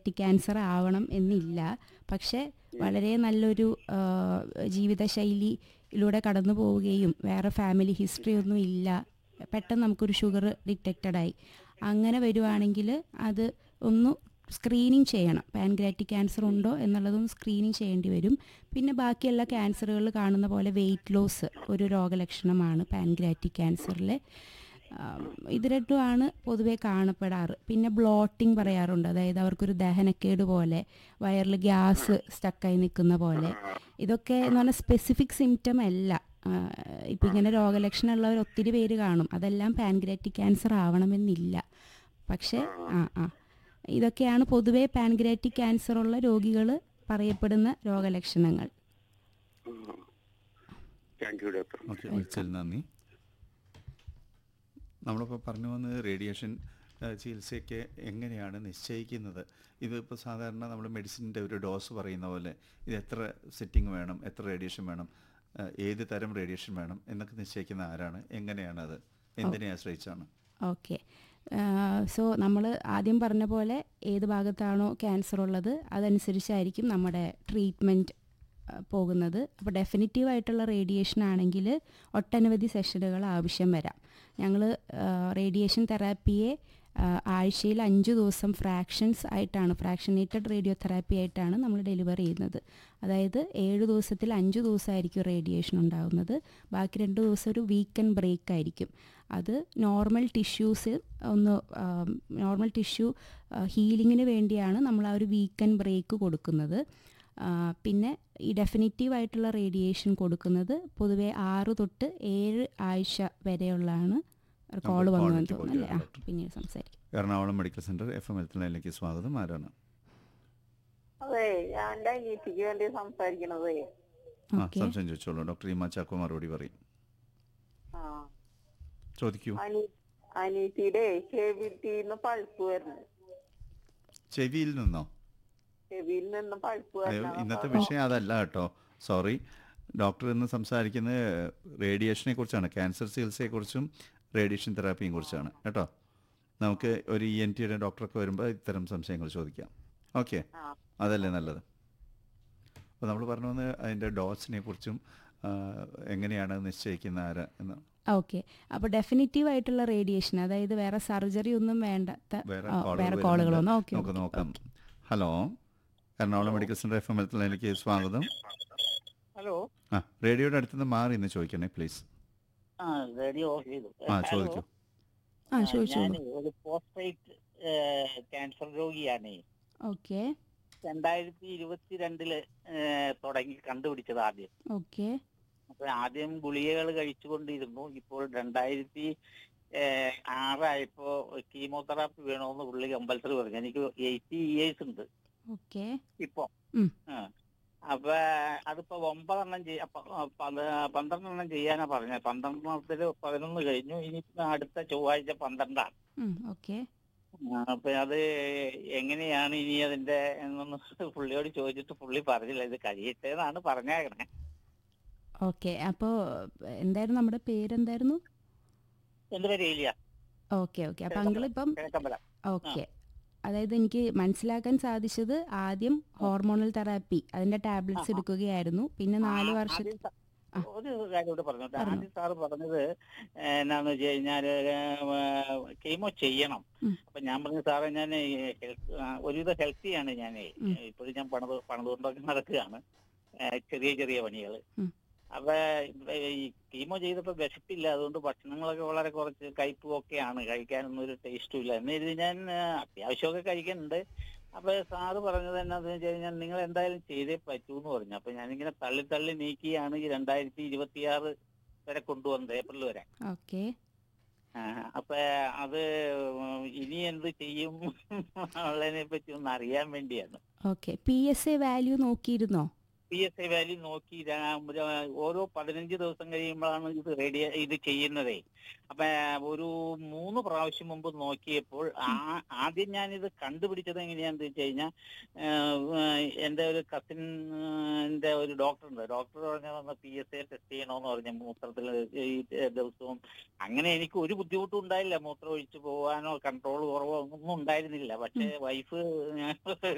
Pancreatic cancer ആവണം എന്നില്ല പക്ഷേ വളരെ നല്ലൊരു ആ, ജീവിതശൈലിയിലൂടെ കടന്നു പോവുകയും വേറെ ഫാമിലി ഹിസ്റ്ററി ഒന്നും ഇല്ല പെട്ടെന്ന് നമുക്കൊരു ഷുഗർ ഡിറ്റക്റ്റഡായി അങ്ങനെ വരുവാണെങ്കിൽ അത് ഒന്ന് സ്ക്രീനിങ് ചെയ്യണം പാൻക്രിയാറ്റിക് ക്യാൻസർ ഉണ്ടോ എന്നുള്ളതൊന്ന് സ്ക്രീനിങ് ചെയ്യേണ്ടി വരും പിന്നെ ബാക്കി എല്ലാ ക്യാൻസറുകളിൽ കാണുന്ന പോലെ വെയിറ്റ് ലോസ് ഒരു രോഗലക്ഷണമാണ് പാൻക്രിയാറ്റിക് ക്യാൻസറിലെ ആം, ഇത് രണ്ടുമാണ് പൊതുവെ കാണപ്പെടാറ് പിന്നെ ബ്ലോട്ടിംഗ് പറയാറുണ്ട് അതായത് അവർക്കൊരു ദഹനക്കേട് പോലെ വയറിൽ ഗ്യാസ് സ്റ്റക്കായി നിൽക്കുന്ന പോലെ ഇതൊക്കെ എന്ന് പറഞ്ഞാൽ സ്പെസിഫിക് സിംറ്റം അല്ല ഇപ്പം ഇങ്ങനെ രോഗലക്ഷണമുള്ളവർ ഒത്തിരി പേര് കാണും അതെല്ലാം പാൻക്രിയാറ്റിക് ക്യാൻസർ ആവണമെന്നില്ല പക്ഷേ ആ ആ ഇതൊക്കെയാണ് പൊതുവെ പാൻക്രിയാറ്റിക് ക്യാൻസർ ഉള്ള രോഗികൾ പറയപ്പെടുന്ന രോഗലക്ഷണങ്ങൾ താങ്ക് യു ഡോക്ടർ ഓക്കെ വിളിച്ചതിൽ നന്ദി നമ്മളിപ്പോൾ പറഞ്ഞു വന്നത് റേഡിയേഷൻ ആ, ചികിത്സയ്ക്ക് എങ്ങനെയാണ് നിശ്ചയിക്കുന്നത് ഇതിപ്പോൾ സാധാരണ നമ്മൾ മെഡിസിൻ്റെ ഒരു ഡോസ് പറയുന്ന പോലെ ഇത് എത്ര സിറ്റിംഗ് വേണം എത്ര റേഡിയേഷൻ വേണം ആ, ഏത് തരം റേഡിയേഷൻ വേണം എന്നൊക്കെ നിശ്ചയിക്കുന്ന ആരാണ് എങ്ങനെയാണ് അത് എന്തിനെ ആശ്രയിച്ചാണ് ഓക്കെ സോ നമ്മൾ ആദ്യം പറഞ്ഞ പോലെ ഏത് ഭാഗത്താണോ ക്യാൻസർ ഉള്ളത് അതനുസരിച്ചായിരിക്കും നമ്മുടെ ട്രീറ്റ്മെൻറ്റ് പോകുന്നത് അപ്പോൾ ഡെഫിനിറ്റീവ് ആയിട്ടുള്ള റേഡിയേഷൻ ആണെങ്കിൽ ഒട്ടനവധി സെഷനുകൾ ആവശ്യം വരാം ഞങ്ങൾ റേഡിയേഷൻ തെറാപ്പിയെ ആഴ്ചയിൽ അഞ്ച് ദിവസം ഫ്രാക്ഷൻസ് ആയിട്ടാണ് ഫ്രാക്ഷനേറ്റഡ് റേഡിയോ തെറാപ്പി ആയിട്ടാണ് നമ്മൾ ഡെലിവർ ചെയ്യുന്നത് അതായത് ഏഴ് ദിവസത്തിൽ അഞ്ച് ദിവസമായിരിക്കും റേഡിയേഷൻ ഉണ്ടാകുന്നത് ബാക്കി രണ്ട് ദിവസം ഒരു വീക്കെൻഡ് ബ്രേക്ക് ആയിരിക്കും അത് നോർമൽ ടിഷ്യൂസ് ഒന്ന് നോർമൽ ടിഷ്യൂ ഹീലിങ്ങിന് വേണ്ടിയാണ് നമ്മൾ ആ ഒരു വീക്കെൻഡ് ബ്രേക്ക് കൊടുക്കുന്നത് ആ, പിന്നെ ഈ ഡെഫിനിറ്റീവ് ആയിട്ടുള്ള റേഡിയേഷൻ കൊടുക്കുന്നത് പൊതുവെ ആറ് തൊട്ട് ഏഴ് ആഴ്ച വരെയുള്ളതാണ് കോൾ നമുക്ക് വന്നു call എന്ന് തോന്നുന്നു അല്ലേ ആ ഡോക്ടർ. പിന്നീട് സംസാരിക്കും Ernakulam medical centre F M health ലൈനിലേക്ക് സ്വാഗതം ആരാണ് അതെ ഞാൻ എന്റെ അനിയത്തിക്ക് വേണ്ടി സംസാരിക്കണതേ ആ ഓക്കെ സംശയം ചോദിച്ചോളൂ ഡോക്ടർ ഇമ ചാക്കോ മറുപടി പറയും ആ ചോദിക്കൂ അനി അനിയത്തിയുടെ ചെവിട്ടിന്ന് പഴുപ്പ് വരുന്നു ചെവിയിൽ നിന്നോ ചെവിയിൽ നിന്ന് പഴുപ്പ് അയ്യോ, വരണം ഇന്നത്തെ വിഷയം അതല്ല കേട്ടോ സോറി ഡോക്ടർ ഇന്ന് സംസാരിക്കുന്നത് റേഡിയേഷനെ കുറിച്ചാണ് ക്യാൻസർ ചികിത്സയെക്കുറിച്ചും റേഡിയേഷൻ തെറാപ്പിയും കുറിച്ചാണ് കേട്ടോ നമുക്ക് ഒരു ഇ എൻ ടിയുടെ ഡോക്ടറൊക്കെ വരുമ്പോൾ ഇത്തരം സംശയങ്ങൾ ചോദിക്കാം ഓക്കെ ആ അതല്ലേ നല്ലത് അപ്പോൾ നമ്മൾ പറഞ്ഞു വന്ന് അതിൻ്റെ ഡോസിനെ കുറിച്ചും ആ, എങ്ങനെയാണ് നിശ്ചയിക്കുന്ന ആര് എന്ന് ഓക്കെ അപ്പോൾ ഡെഫിനിറ്റീവ് ആയിട്ടുള്ള റേഡിയേഷൻ അതായത് വേറെ സർജറി ഒന്നും വേണ്ടാത്ത വേറെ ആ, കോളുകൾ വേറെ വരുന്നുണ്ട്. കോളുകളൊന്നും ഓക്കെ നമുക്ക് നോക്കാം hello Ernakulam medical centre F M health ലൈനിലേക്ക് സ്വാഗതം ഹലോ ആ റേഡിയോയുടെ അടുത്തുനിന്ന് മാറി ഇന്ന് ചോദിക്കണേ പ്ലീസ് ആ റേഡിയോ ഓഫ് ചെയ്തു ആ ചോദിക്കൂ ആ ചോദിച്ചോളൂ ഞാൻ ഒരു പോസ്റ്റേറ്റ് ക്യാൻസർ രോഗിയാണ് ഓക്കെ രണ്ടായിരത്തി ഇരുപത്തിരണ്ടില് തുടങ്ങി കണ്ടുപിടിച്ചത് ആദ്യം ഓക്കെ അപ്പൊ ആദ്യം ഗുളികകൾ കഴിച്ചുകൊണ്ടിരുന്നു ഇപ്പോൾ രണ്ടായിരത്തി ഏഹ്, ആറായപ്പോ കീമോതെറാപ്പി വേണമെന്ന് പുള്ളി കമ്പൽസറി പറഞ്ഞു എനിക്ക് എയ്റ്റി ഇയേഴ്സ് ഉണ്ട് ഓക്കെ ഇപ്പൊ ഉം. ആ. അപ്പൊ അതിപ്പോ ഒമ്പതെണ്ണം ചെയ്യ പ- പത് പന്ത്രണ്ടെണ്ണം ചെയ്യാനാ പറഞ്ഞത് പന്ത്രണ്ടെണ്ണത്തില് പതിനൊന്ന് കഴിഞ്ഞു ഇനി അടുത്ത ചൊവ്വാഴ്ച പന്ത്രണ്ടാണ് ഓക്കെ ആ, അപ്പൊ അത് എങ്ങനെയാണ് ഇനി അതിന്റെ എന്നൊന്ന് പുള്ളിയോട് ചോദിച്ചിട്ട് പുള്ളി പറഞ്ഞില്ല ഇത് കഴിയട്ടെ എന്നാണ് പറഞ്ഞേക്കണേ ഓക്കെ അപ്പോൾ എന്തായിരുന്നു നമ്മുടെ പേരെന്തായിരുന്നു എന്റെ പേര് ഏലിയ ഓക്കെ ഓക്കെ അപ്പം അങ്കിളിപ്പം കിഴക്കമ്പല ഓക്കെ അതായത് എനിക്ക് മനസ്സിലാക്കാൻ സാധിച്ചത് ആദ്യം ഹോർമോണൽ തെറാപ്പി അതിന്റെ ടാബ്ലറ്റ്സ് എടുക്കുകയായിരുന്നു പിന്നെ നാല് ആ, വർഷം ആദ്യം സ- ആ. ഒരു കാര്യം കൂടെ പറഞ്ഞോട്ടെ പറഞ്ഞോ. ആദ്യം സാറ് പറഞ്ഞത് ഏ, എന്നാന്ന് വെച്ച് കഴിഞ്ഞാല് കീമോ ചെയ്യണം ഉം. അപ്പൊ ഞാൻ പറഞ്ഞു സാറേ ഞാൻ ഹെൽത്ത് ഒരുവിധ ഹെൽത്തിയാണ് ഞാൻ ഉം. ഇപ്പോഴും ഞാൻ പണത് പണതുകൊണ്ടൊക്കെ നടക്കുകയാണ് ഏ, ചെറിയ ചെറിയ പണികള് ഉം. അപ്പൊ ഈ കീമോ ചെയ്തപ്പോ വിശപ്പില്ല അതുകൊണ്ട് ഭക്ഷണങ്ങളൊക്കെ വളരെ കുറച്ച് കയ്പും ഒക്കെയാണ് കഴിക്കാനൊന്നും ഒരു ടേസ്റ്റും ഇല്ല എന്ന് കരുതി ഞാൻ ആ, അത്യാവശ്യമൊക്കെ കഴിക്കുന്നുണ്ട് അപ്പൊ സാറ് പറഞ്ഞത് എന്നാന്ന് വെച്ച് കഴിഞ്ഞാൽ നിങ്ങൾ എന്തായാലും ചെയ്തേ പറ്റൂ എന്ന് പറഞ്ഞു അപ്പൊ ഞാനിങ്ങനെ തള്ളി തള്ളി നീക്കിയാണ് ഈ രണ്ടായിരത്തി ഇരുപത്തിയാറ് വരെ കൊണ്ടുവന്നത് ഏപ്രിൽ വരെ ഓക്കെ ആ, അപ്പൊ അത് ഇനി എന്ത് ചെയ്യും ഉള്ളതിനെ പറ്റി ഒന്ന് അറിയാൻ വേണ്ടിയാണ് okay P S A value നോക്കിയിരുന്നോ പി എസ് ഐ വാല്യൂ നോക്കി രാ- ഓരോ പതിനഞ്ച് ദിവസം കഴിയുമ്പോഴാണ് ഇത് റെഡി ഇത് ചെയ്യുന്നതേ അപ്പൊ ഒരു മൂന്ന് പ്രാവശ്യം മുമ്പ് നോക്കിയപ്പോൾ ആ- ആദ്യം ഞാനിത് കണ്ടുപിടിച്ചത് എങ്ങനെയാന്ന് വെച്ച് കഴിഞ്ഞാൽ എന്റെ ഒരു കസിന്റെ ഒരു ഡോക്ടർ ഉണ്ട് ഡോക്ടർ പറഞ്ഞ പി എസ് ഐ ടെസ്റ്റ് ചെയ്യണമെന്ന് പറഞ്ഞ മൂത്രത്തിൽ ഈ ദിവസവും അങ്ങനെ എനിക്ക് ഒരു ബുദ്ധിമുട്ടും ഉണ്ടായില്ല മൂത്രം ഒഴിച്ചു പോകാനോ കൺട്രോൾ കുറവോ ഒന്നും ഉണ്ടായിരുന്നില്ല പക്ഷേ വൈഫ്